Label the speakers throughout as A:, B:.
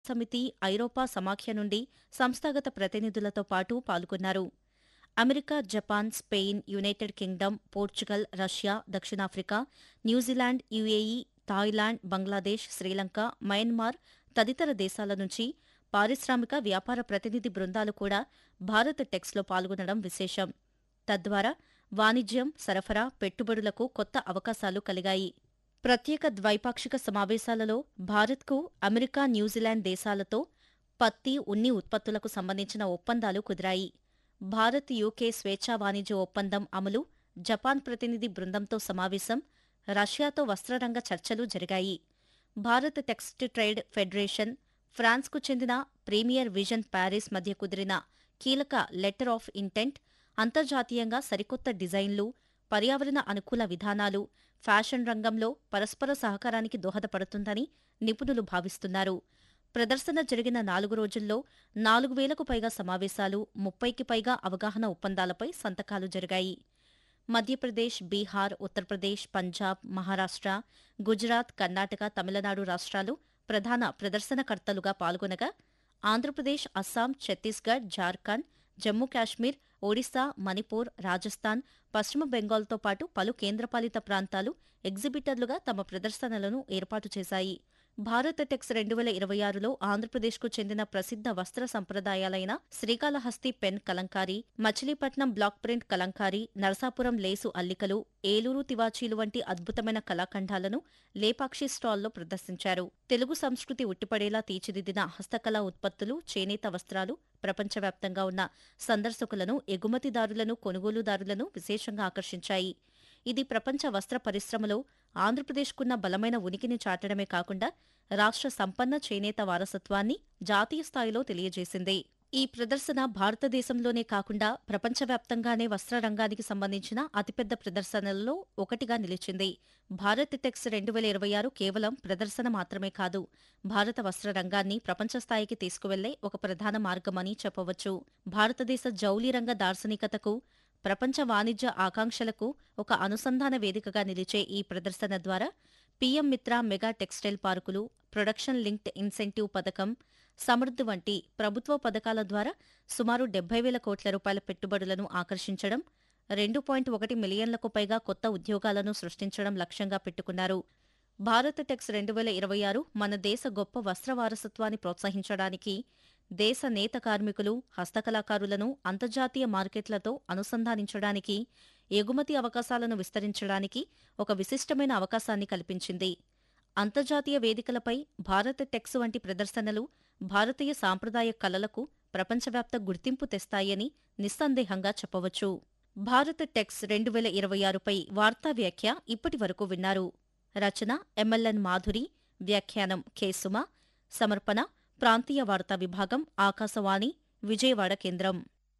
A: సమితి ఐరోపా సమాఖ్య నుండి సంస్థాగత ప్రతినిధులతో పాటు పాల్గొన్నారు America Japan Spain United Kingdom Portugal Russia దక్షిణాఫ్రికా New Zealand UAE Thailand Bangladesh Sri Lanka Myanmar తదితర దేశాల నుంచి పారిశ్రామిక వ్యాపార ప్రతినిధి బృందాలు కూడా భారత్ టెక్స్లో పాల్గొనడం విశేషం తద్వారా వాణిజ్యం సరఫరా పెట్టుబడులకు కొత్త అవకాశాలు కలిగాయి ప్రత్యేక ద్వైపాక్షిక సమావేశాలలో భారత్కు అమెరికా న్యూజిలాండ్ దేశాలతో పత్తి ఉన్ని ఉత్పత్తులకు సంబంధించిన ఒప్పందాలు కుదిరాయి భారత్ యూకే స్వేచ్ఛా వాణిజ్య ఒప్పందం అమలు జపాన్ ప్రతినిధి బృందంతో సమావేశం రష్యాతో వస్త్రరంగ చర్చలు జరిగాయి భారత్ టెక్స్ట్ ట్రేడ్ ఫెడరేషన్ ఫ్రాన్స్కు చెందిన ప్రీమియర్ విజన్ ప్యారిస్ మధ్య కుదిరిన కీలక లెటర్ ఆఫ్ ఇంటెంట్ అంతర్జాతీయంగా సరికొత్త డిజైన్లు పర్యావరణ అనుకూల విధానాలు ఫ్యాషన్ రంగంలో పరస్పర సహకారానికి దోహదపడుతుందని నిపుణులు భావిస్తున్నారు ప్రదర్శన జరిగిన నాలుగు రోజుల్లో నాలుగు వేలకు పైగా సమావేశాలు ముప్పైకి పైగా అవగాహన ఒప్పందాలపై సంతకాలు జరిగాయి మధ్యప్రదేశ్ బీహార్ ఉత్తరప్రదేశ్ పంజాబ్ మహారాష్ట్ర గుజరాత్ కర్ణాటక తమిళనాడు రాష్ట్రాలు ప్రధాన ప్రదర్శనకర్తలుగా పాల్గొనగా ఆంధ్రప్రదేశ్ అస్సాం ఛత్తీస్గఢ్ జార్ఖండ్ జమ్మూ కాశ్మీర్ ఒడిశా మణిపూర్ రాజస్థాన్ పశ్చిమ బెంగాల్తో పాటు పలు కేంద్రపాలిత ప్రాంతాలు ఎగ్జిబిటర్లుగా తమ ప్రదర్శనలను ఏర్పాటు చేశాయి భారత్ టెక్స్ రెండు వేల ఇరవై ఆరులో ఆంధ్రప్రదేశ్కు చెందిన ప్రసిద్ధ వస్త్ర సంప్రదాయాలైన Srikalahasti pen Kalamkari Machilipatnam block print Kalamkari Narasapuram lace అల్లికలు ఏలూరు తివాచీలు వంటి అద్భుతమైన కళాఖండాలను లేపాక్షి స్టాల్లో ప్రదర్శించారు తెలుగు సంస్కృతి ఉట్టిపడేలా తీర్చిదిద్దిన హస్తకళా ఉత్పత్తులు చేనేత వస్త్రాలు ప్రపంచవ్యాప్తంగా ఉన్న సందర్శకులను ఎగుమతిదారులను కొనుగోలుదారులను విశేషంగా ఆకర్షించాయి ఇది ప్రపంచ వస్త్ర పరిశ్రమలో ఆంధ్రప్రదేశ్కున్న బలమైన ఉనికిని చాటడమే కాకుండా రాష్ట్ర సంపన్న చేనేత వారసత్వాన్ని జాతీయ స్థాయిలో తెలియజేసింది ఈ ప్రదర్శన భారతదేశంలోనే కాకుండా ప్రపంచవ్యాప్తంగానే వస్త్ర రంగానికి సంబంధించిన అతిపెద్ద ప్రదర్శనలలో ఒకటిగా నిలిచింది భారత్ టెక్స్ రెండు వేల ఇరవై ఆరు కేవలం ప్రదర్శన మాత్రమే కాదు భారత వస్త్ర రంగాన్ని ప్రపంచ స్థాయికి తీసుకువెళ్లే ఒక ప్రధాన మార్గమని చెప్పవచ్చు భారతదేశ జౌళి రంగ దార్శనికతకు ప్రపంచ వాణిజ్య ఆకాంక్షలకు ఒక అనుసంధాన వేదికగా నిలిచే ఈ ప్రదర్శన ద్వారా PM Mitra mega textile parks production linked incentive పథకం సమృద్ధి వంటి ప్రభుత్వ పథకాల ద్వారా సుమారు డెబ్బై వేల కోట్ల రూపాయల పెట్టుబడులను ఆకర్షించడం రెండు పాయింట్ ఒకటి మిలియన్లకు పైగా కొత్త ఉద్యోగాలను సృష్టించడం లక్ష్యంగా పెట్టుకున్నారు భారత్ టెక్స్ రెండు వేల ఇరవై ఆరు మన దేశ గొప్ప వస్త్ర వారసత్వాన్ని ప్రోత్సహించడానికి దేశ నేత కార్మికులు హస్తకళాకారులను అంతర్జాతీయ మార్కెట్లతో అనుసంధానించడానికి ఎగుమతి అవకాశాలను విస్తరించడానికి ఒక విశిష్టమైన అవకాశాన్ని కల్పించింది అంతర్జాతీయ వేదికలపై భారత్ టెక్స్ వంటి ప్రదర్శనలు భారతీయ సాంప్రదాయ కళలకు ప్రపంచవ్యాప్త గుర్తింపు తెస్తాయని నిస్సందేహంగా చెప్పవచ్చు భారత్ టెక్స్ రెండు వేల ఇరవై ఆరుపై వార్తా వ్యాఖ్య ఇప్పటి వరకు విన్నారు రచన ఎంఎల్ఎన్ మాధురి వ్యాఖ్యానం కె సుమ సమర్పణ ప్రాంతీయ వార్తా విభాగం ఆకాశవాణి విజయవాడ కేంద్రం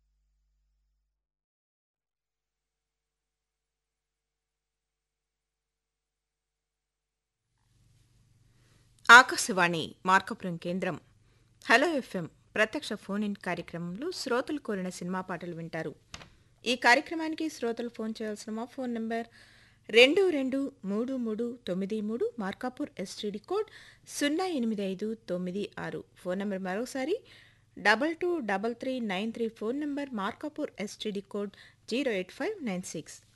B: ఆకాశవాణి మార్కపురం కేంద్రం హలో ఎఫ్ఎం ప్రత్యక్ష ఫోన్ ఇన్ కార్యక్రమంలో శ్రోతలు కోరిన సినిమా పాటలు వింటారు ఈ కార్యక్రమానికి శ్రోతలు ఫోన్ చేయాల్సిన మా ఫోన్ నంబర్ రెండు రెండు మూడు మూడు తొమ్మిది మూడు మార్కాపూర్ ఎస్టీడీ కోడ్ సున్నా ఎనిమిది ఐదు తొమ్మిది ఆరు ఫోన్ నంబర్ మరోసారి double two double three nine three phone number Markapur STD code zero eight five nine six